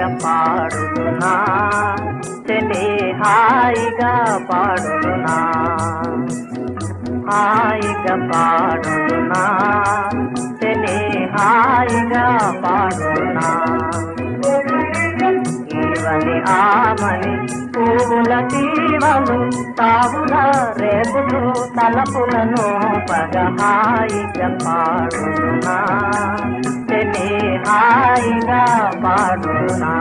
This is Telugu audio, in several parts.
హాయిగా పాడుతున్నా చెలి హాయిగా పాడుతున్నా హాయిగా పాడుతున్నా చెలి హాయిగా పాడుతున్నా ఈవని ఆమని పువ్వుల తీవలు తావుల రేపులు తలపులను పగ హాయిగా పాడుతున్నా చెలి హాయిగా పాడుతున్నా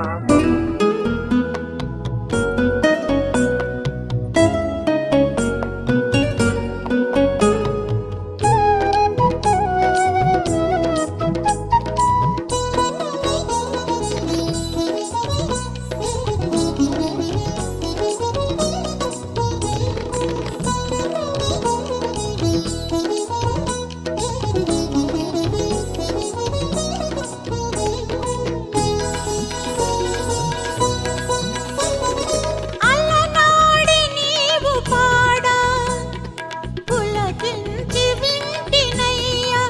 అలనాడి నీవు పాడా పులకించి వింటినయ్యా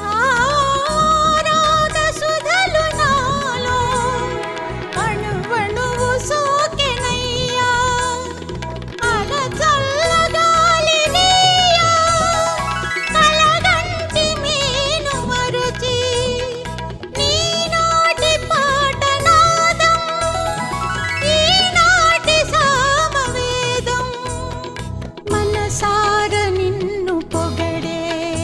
ఆరాధ సుధలు నాలో అణువణువు సోకెనయ్యా అల చల్లగాలి నీయా కలగంటి మీను మరుచి నీ నోటి పాట నాదం ఈనాటి సామవేదం మనసార నిన్ను పొగడే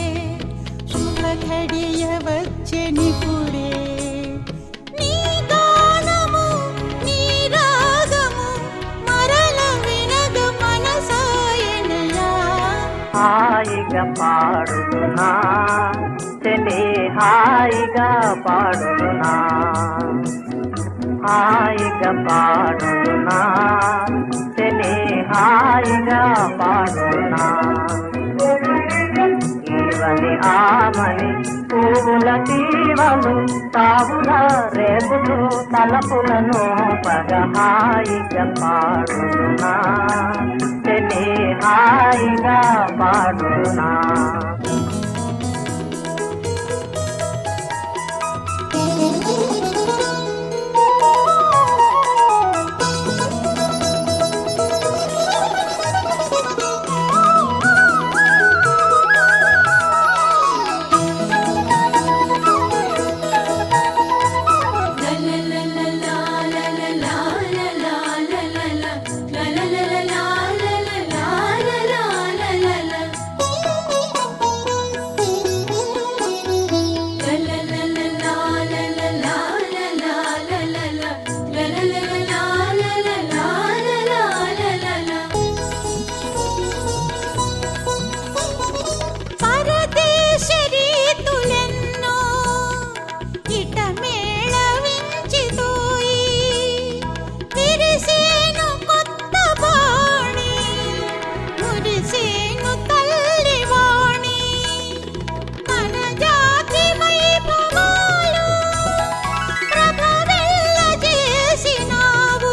శుభఘడియ వచ్చెనిపుడే నీ గానము నీ రాగము మరల వినగ మనసాయనయా హాయిగా పాడుతున్నా చెలి హాయిగా పాడుతున్నా హాయిగా పాడుతున్నా చెలి హాయిగా పాడుతున్నా ఈవని ఆమని పువ్వుల తీవలు తావుల రేపులు తలపులను పగ హాయిగా పాడుతున్నా చెలి హాయిగా పాడుతున్నా పరదేశరీతులెన్నో ఇట మేళవించితోయి విరిసేను కొత్త బాణి మురిసేను తల్లివాణి మన జాతి వైభవాలు ప్రభవెల్ల చేసినావు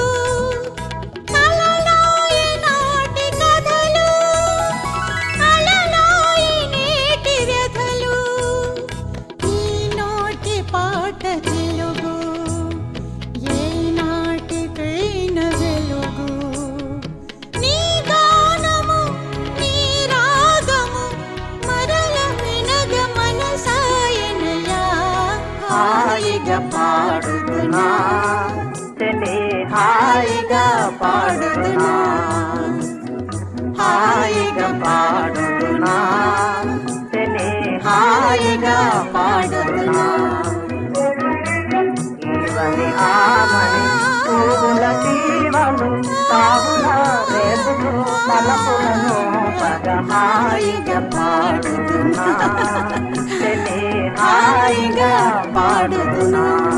కలలోయి నాటి కథలు అలలోయి నేటి వ్యధలు ఈ నోటి పాట తెలుగు ఏ నాటికైన వెలుగు నీ గానము నీ రాగము మరల వినగ మనసాయనయా హాయిగా పాడుతున్నా చెలి హాయిగా పాడుతున్నా హాయిగా పాడుతున్నా చెలి హాయిగా పాడుతున్నా ఈవని ఆమని పువ్వుల తీవలు తావుల రేపులు తలపులను పగ హాయిగా పాడుతున్నా చెలి హాయిగా పాడుతున్నా